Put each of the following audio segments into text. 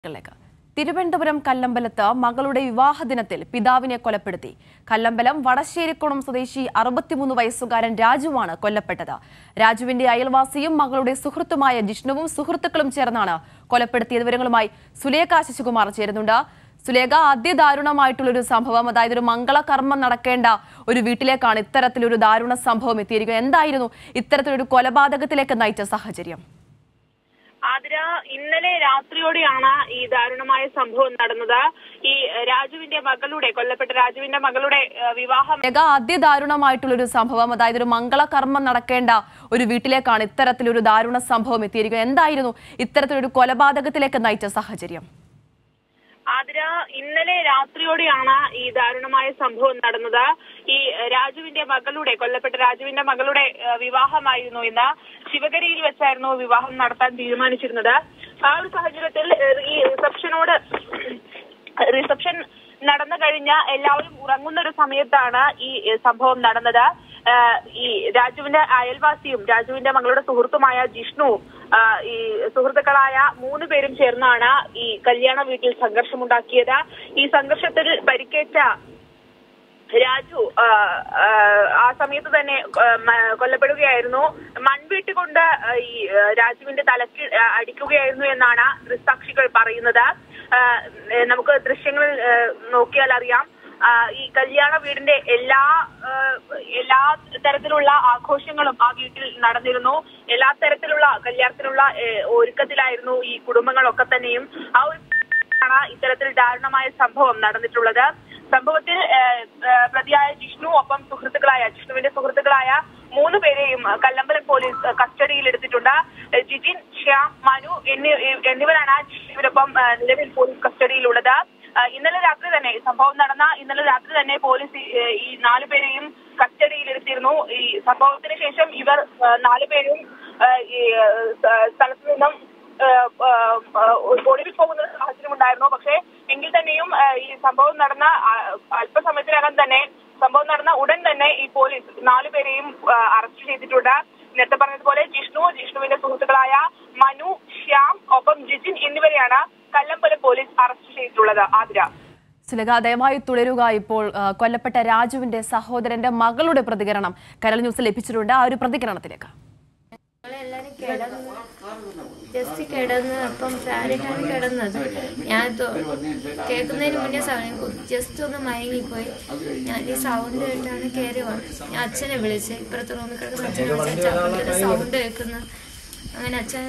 ിലേക്ക് തിരുവനന്തപുരം കല്ലമ്പലത്ത് മകളുടെ വിവാഹ ദിനത്തിൽ പിതാവിനെ കൊലപ്പെടുത്തി കല്ലമ്പലം വടശ്ശേരിക്കുളം സ്വദേശി അറുപത്തിമൂന്ന് വയസ്സുകാരൻ രാജുവാണ് കൊല്ലപ്പെട്ടത് രാജുവിന്റെ അയൽവാസിയും മകളുടെ സുഹൃത്തുമായ ജിഷ്ണുവും സുഹൃത്തുക്കളും ചേർന്നാണ് കൊലപ്പെടുത്തിയ വിവരങ്ങളുമായി സുലേഖ ശശികുമാർ ചേരുന്നുണ്ട് സുലേഖ അതിദാരുണമായിട്ടുള്ളൊരു സംഭവം അതായത് ഒരു മംഗളകർമ്മം നടക്കേണ്ട ഒരു വീട്ടിലേക്കാണ് ഇത്തരത്തിലൊരു ദാരുണ സംഭവം എത്തിയിരിക്കുന്നത് എന്തായിരുന്നു ഇത്തരത്തിലൊരു കൊലപാതകത്തിലേക്ക് നയിച്ച സാഹചര്യം ആതിര ഇന്നലെ രാത്രിയോടെയാണ് ഈ ദാരുണമായ സംഭവം നടന്നത് ഈ രാജുവിന്റെ മകളുടെ കൊല്ലപ്പെട്ട രാജുവിന്റെ മകളുടെ ഏഹ്, വിവാഹം ഏക അതിദാരുണമായിട്ടുള്ളൊരു സംഭവം അതായത് ഒരു മംഗളകർമ്മം നടക്കേണ്ട ഒരു വീട്ടിലേക്കാണ് ഇത്തരത്തിലൊരു ദാരുണ സംഭവം എത്തിയിരിക്കുന്നത് എന്തായിരുന്നു ഇത്തരത്തിലൊരു കൊലപാതകത്തിലേക്ക് നയിച്ച സാഹചര്യം ആതിര ഇന്നലെ രാത്രിയോടെയാണ് ഈ ദാരുണമായ സംഭവം നടന്നത് ഈ രാജുവിന്റെ മകളുടെ കൊല്ലപ്പെട്ട രാജുവിന്റെ മകളുടെ ഏഹ്, വിവാഹമായിരുന്നു ഇന്ന് ശിവഗിരിയിൽ വെച്ചായിരുന്നു വിവാഹം നടത്താൻ തീരുമാനിച്ചിരുന്നത് ആ ഒരു സാഹചര്യത്തിൽ ഏഹ്, ഈ റിസപ്ഷനോട് റിസപ്ഷൻ നടന്നു കഴിഞ്ഞ എല്ലാവരും ഉറങ്ങുന്ന ഒരു സമയത്താണ് ഈ ഏഹ്, സംഭവം നടന്നത് ഏഹ്, ഈ രാജുവിന്റെ അയൽവാസിയും രാജുവിന്റെ മകളുടെ സുഹൃത്തുമായ ജിഷ്ണു ആഹ്, ഈ സുഹൃത്തുക്കളായ മൂന്ന് പേരും ചേർന്നാണ് ഈ കല്യാണ വീട്ടിൽ സംഘർഷമുണ്ടാക്കിയത് ഈ സംഘർഷത്തിൽ പരിക്കേറ്റ രാജു ആ, ആ, ആ സമയത്ത് തന്നെ ആ, മ- കൊല്ലപ്പെടുകയായിരുന്നു മൺവീട്ട് കൊണ്ട് ആ, ഈ ആ, രാജുവിന്റെ തലക്ക് ആ, അടിക്കുകയായിരുന്നു എന്നാണ് ദൃക്സാക്ഷികൾ പറയുന്നത് ആ, ഏ, നമുക്ക് ദൃശ്യങ്ങൾ ഏ, നോക്കിയാൽ അറിയാം ആ, ഈ കല്യാണ വീടിന്റെ എല്ലാ ആ, എല്ലാ തരത്തിലുള്ള ആഘോഷങ്ങളും ആ വീട്ടിൽ നടന്നിരുന്നു എല്ലാ തരത്തിലുള്ള കല്യാണത്തിനുള്ള ഏ, ഒരുക്കത്തിലായിരുന്നു ഈ കുടുംബങ്ങളൊക്കെ തന്നെയും ആ ഒരു ആണ് ഇത്തരത്തിൽ ദാരുണമായ സംഭവം നടന്നിട്ടുള്ളത് സംഭവത്തിൽ ഏഹ്, ഏഹ്, പ്രതിയായ ജിഷ്ണു ഒപ്പം സുഹൃത്തുക്കളായ ജിഷ്ണുവിന്റെ സുഹൃത്തുക്കളായ മൂന്ന് പേരെയും ഏഹ്, കല്ലമ്പലം പോലീസ് ഏഹ്, കസ്റ്റഡിയിൽ എടുത്തിട്ടുണ്ട് ഏഹ്, ജിജിൻ ശ്യാം മനു എന്നി എന്നിവരാണ് ജിഷ്ണുവിനൊപ്പം ഏഹ്, നിലവിൽ പോലീസ് കസ്റ്റഡിയിലുള്ളത് ഏഹ്, ഇന്നലെ രാത്രി തന്നെ ഈ സംഭവം നടന്ന ഇന്നലെ രാത്രി തന്നെ പോലീസ് ഈ- ഏഹ്, ഈ നാലു പേരെയും കസ്റ്റഡിയിലെടുത്തിരുന്നു ഈ സംഭവത്തിന് ശേഷം ഇവർ ഏഹ്, നാലുപേരും ഏഹ്, ഈ ഏഹ്, സ്ഥ- സ്ഥലത്ത് നിന്നും ഏഹ് ഏഹ് ഏഹ് ഒളിവിൽ പോകുന്ന ഒരു സാഹചര്യം ഉണ്ടായിരുന്നു പക്ഷേ എങ്കിൽ തന്നെയും ഏഹ് ഈ സംഭവം നടന്ന ആ, അല്പസമയത്തിനകം തന്നെ സംഭവം നടന്ന ഉടൻ തന്നെ ഈ പോലീസ് നാലുപേരെയും ഏഹ് അറസ്റ്റ് ചെയ്തിട്ടുണ്ട് നേരത്തെ പറഞ്ഞതുപോലെ ജിഷ്ണു ജിഷ്ണുവിന്റെ സുഹൃത്തുക്കളായ മനു ശ്യാം ഒപ്പം ജിജിൻ എന്നിവരെയാണ് കല്ലമ്പലം പോലീസ് അറസ്റ്റ് ചെയ്തിട്ടുള്ളത് ആതിര സുലക ദയവായി തുടരുക ഇപ്പോൾ ആ, കൊല്ലപ്പെട്ട രാജുവിന്റെ സഹോദരന്റെ മകളുടെ പ്രതികരണം കരൾ ന്യൂസ് ലഭിച്ചിട്ടുണ്ട് ആ ഒരു പ്രതികരണത്തിലേക്ക് ഞങ്ങളെല്ലാരും കിടന്ന് ജസ്റ്റ് കിടന്ന് അപ്പം ഫാനിലാണ് കിടന്നത് ഞാൻ തൊ- കേൾക്കുന്നതിന് മുന്നേ സമയം ജസ്റ്റ് ഒന്ന് മയങ്ങിപ്പോയി ഞാൻ ഈ സൗണ്ട് കേട്ടാണ് കയറി വന്നത് ഞാൻ അച്ഛനെ വിളിച്ച് ഇപ്പുറത്തെ റൂമിൽ കിടക്കുന്ന അച്ഛനെ വിളിച്ച് അച്ഛൻ സൗണ്ട് കേൾക്കുന്നു അങ്ങനെ അച്ഛൻ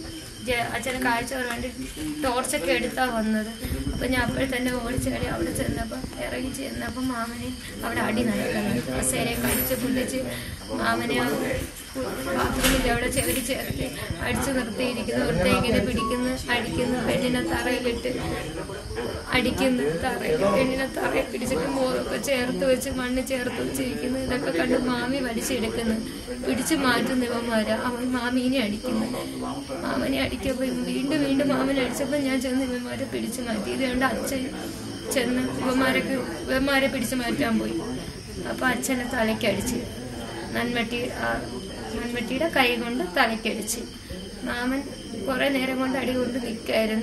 ജ- അച്ഛനെ കാഴ്ച പറയാൻ വേണ്ടി ടോർച്ചൊക്കെ എടുത്താ വന്നത് അപ്പൊ ഞാൻ അപ്പോൾ തന്നെ ഓടിച്ചാടി അവിടെ ചെന്നപ്പോൾ ഇറങ്ങി ചെന്നപ്പോൾ മാമനെ അവിടെ അടി നടക്കുന്നത് കസേരയെ കടിച്ച് പൊട്ടിച്ച് മാമനെ ആ ബാത്റൂമിൽ അവിടെ ചെവരി ചേർത്ത് അടിച്ചു നിർത്തിയിരിക്കുന്നു ഒരുത്ത ഇങ്ങനെ പിടിക്കുന്നു അടിക്കുന്നു പെണ്ണിനെ തറയിലിട്ട് അടിക്കുന്നു തറയിൽ പെണ്ണിനെ തറയിൽ പിടിച്ചിട്ട് മോറൊക്കെ ചേർത്ത് വെച്ച് മണ്ണ് ചേർത്ത് വെച്ചിരിക്കുന്നു ഇതൊക്കെ കണ്ട് മാമി വലിച്ചെടുക്കുന്നു പിടിച്ചു മാറ്റുന്നു ഇവന്മാര് അവൻ മാമീനെ അടിക്കുന്നു മാമനെ അടിക്കുമ്പോൾ വീണ്ടും വീണ്ടും മാമനെ അടിച്ചപ്പോൾ ഞാൻ ചെന്ന് ഇവന്മാരെ പിടിച്ചു മാറ്റി ഇത് കണ്ട് അച്ഛൻ ചെന്ന് ഇവന്മാരൊക്കെ ഇവന്മാരെ പിടിച്ചു മാറ്റാൻ പോയി അപ്പൊ അച്ഛനെ തലയ്ക്കടിച്ച് നന്മട്ടി ആ നന്മട്ടിയുടെ കൈ കൊണ്ട് തലയ്ക്കടിച്ച് മാമൻ കുറെ നേരം കൊണ്ട് അടി കൊണ്ട് നിൽക്കായിരുന്നു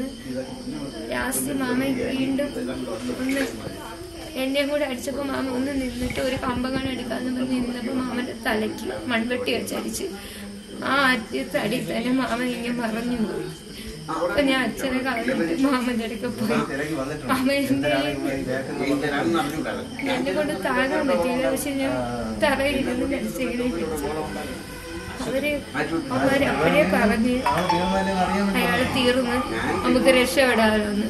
ലാസ്റ്റ് മാമൻ വീണ്ടും ഒന്ന് എന്നെയും കൂടെ അടിച്ചപ്പോൾ മാമ ഒന്ന് നിന്നിട്ട് ഒരു കമ്പങ്ങനെ എടുക്കാന്ന് പറഞ്ഞ് നിന്നപ്പോൾ മാമന്റെ തലയ്ക്ക് മൺവെട്ടി വെച്ചടിച്ച് ആ ആദ്യത്തെ അടി തന്നെ മാമൻ ഇങ്ങനെ മറഞ്ഞു പോയി അപ്പൊ ഞാൻ അച്ഛനെ കളഞ്ഞിട്ട് മാമന്റെ അടുക്ക പോയി മാമൻ എന്നെ എന്നെ കൊണ്ട് താങ്ങാൻ പറ്റിയില്ല പക്ഷെ ഞാൻ തറയിലിരുന്ന് മരിച്ചിങ്ങനെ പിടിച്ചു അവര് അവര് അപ്പോഴേ പറഞ്ഞ് അയാള് തീർന്ന് നമുക്ക് രക്ഷപ്പെടാമെന്ന്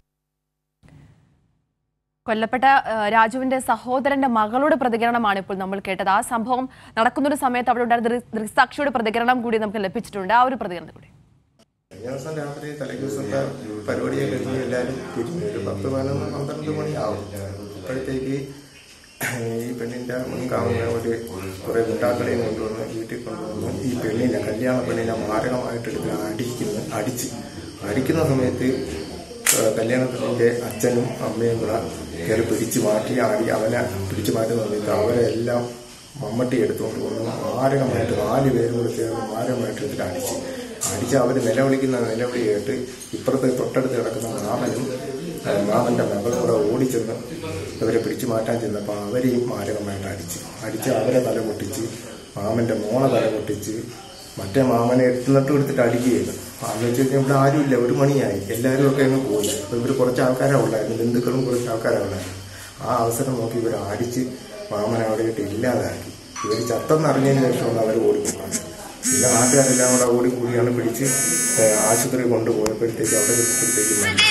കൊല്ലപ്പെട്ട ആ, രാജുവിന്റെ സഹോദരന്റെ മകളുടെ പ്രതികരണമാണ് ഇപ്പോൾ നമ്മൾ കേട്ടത് ആ സംഭവം നടക്കുന്നൊരു സമയത്ത് അവിടെ ഉണ്ടായിരുന്ന ദൃ- ദൃക്സാക്ഷിയുടെ പ്രതികരണം കൂടി നമുക്ക് ലഭിച്ചിട്ടുണ്ട് ആ ഒരു പ്രതികരണം കൂടി കഴിഞ്ഞ ദിവസം രാത്രി തലേ ദിവസത്തെ പരിപാടിയെ കഴിഞ്ഞ് എല്ലാവരും പിരിഞ്ഞു ഒരു പത്ത് പതിനൊന്ന് പന്ത്രണ്ട് മണിയാവും അപ്പോഴത്തേക്ക് ഈ പെണ്ണിൻ്റെ മുൻകാവുന്ന ഒരു കുറേ ഗുണ്ടാക്കളെയും കൊണ്ടുവന്ന് വീട്ടിൽ കൊണ്ടുവന്ന് ഈ പെണ്ണിനെ കല്യാണ പെണ്ണിനെ മാരകമായിട്ട് എടുത്ത് അടിക്കുന്നു അടിച്ച് അടിക്കുന്ന സമയത്ത് ഏഹ് കല്യാണ പെണ്ണിൻ്റെ അച്ഛനും അമ്മയും കൂടെ കയറി പിടിച്ചു മാറ്റി ആടി അവനെ പിടിച്ചു മാറ്റുന്ന സമയത്ത് അവരെ എല്ലാം മമ്മട്ടി എടുത്തുകൊണ്ട് വന്ന് മാരകമായിട്ട് നാല് പേരും കൂടെ ചേർന്ന് മാരകമായിട്ട് എടുത്തിട്ട് അടിച്ച് അടിച്ച് അവർ നിലവിളിക്കുന്ന നിലവിളി കേട്ട് ഇപ്പുറത്ത് തൊട്ടടുത്ത് കിടക്കുന്ന മാമനും ആ, മാമന്റെ മകളും കൂടെ ഓടിച്ചെന്ന് ഇവരെ പിടിച്ചു മാറ്റാൻ ചെന്നപ്പോൾ അവരെയും മാരകമായിട്ട് അടിച്ചു അടിച്ച് അവരെ തല പൊട്ടിച്ച് മാമന്റെ മോളെ തല പൊട്ടിച്ച് മറ്റേ മാമനെ എട്ടുന്നിട്ട് എടുത്തിട്ട് അടിക്കുകയായിരുന്നു അന്ന് വെച്ച് കഴിഞ്ഞാൽ ഇവിടെ ആരുമില്ല ഒരു മണിയായി എല്ലാവരും ഒക്കെ അങ്ങ് പോയി അപ്പോൾ ഇവർ കുറച്ച് ആൾക്കാരാ ഉള്ളായിരുന്നു ബന്ധുക്കളും കുറച്ച് ആൾക്കാരാ ഉള്ളായിരുന്നു ആ അവസരം നോക്കി ഇവർ അടിച്ച് മാമനെ അവിടെ ഇട്ട് ഇല്ലാതാക്കി ഇവർ ചത്തെന്നറിഞ്ഞതിന് ശേഷമാണ് അവർ ഓടിപ്പോകുന്നത് പിന്നെ നാട്ടുകാരെല്ലാം കൂടെ ഓടിക്കൂടിയാണ് പിടിച്ച് ഏഹ്, ആശുപത്രി കൊണ്ടുപോയപ്പോഴത്തേക്ക് അവിടെ എത്തിയപ്പോഴത്തേക്ക് മരിച്ചു.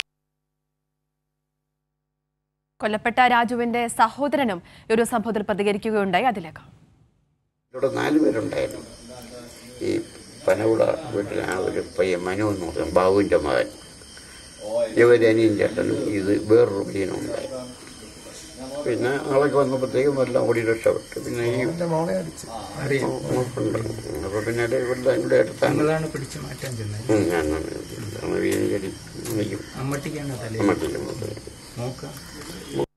കൊല്ലപ്പെട്ട രാജുവിന്റെ സഹോദരനും ഈ ഒരു സംഭവത്തിൽ പ്രതികരിക്കുകയുണ്ടായി അതിലേക്ക് ഇവിടെ നാല് പേരുണ്ടായിരുന്നു ഈ പനവിള വീട്ടിലെ ആ ഒരു പയ്യൻ മനു എന്ന് പറയും ബാബുവിൻ്റെ മകൻ ഇവരനിയും ചേട്ടനും ഇത് വേറൊരു പയ്യനും ഉണ്ടായി പിന്നെ ആളൊക്കെ വന്നപ്പോഴത്തേക്കും എല്ലാം ഓടി രക്ഷപ്പെട്ടു പിന്നെ ഈ എന്റെ മോളെ അടിച്ച് ഉണ്ട് അപ്പൊ പിന്നെ ഇവിടെ ഇവിടെ അടുത്താണ് നിങ്ങളാണ് പിടിച്ചു മാറ്റാൻ ചെന്നത് ഉം, ഞാനാണ് വീണുകടി വിളിക്കും അമ്മട്ടിക്കാണ് തലയിൽ അമ്മട്ടിക്കും നോക്കാം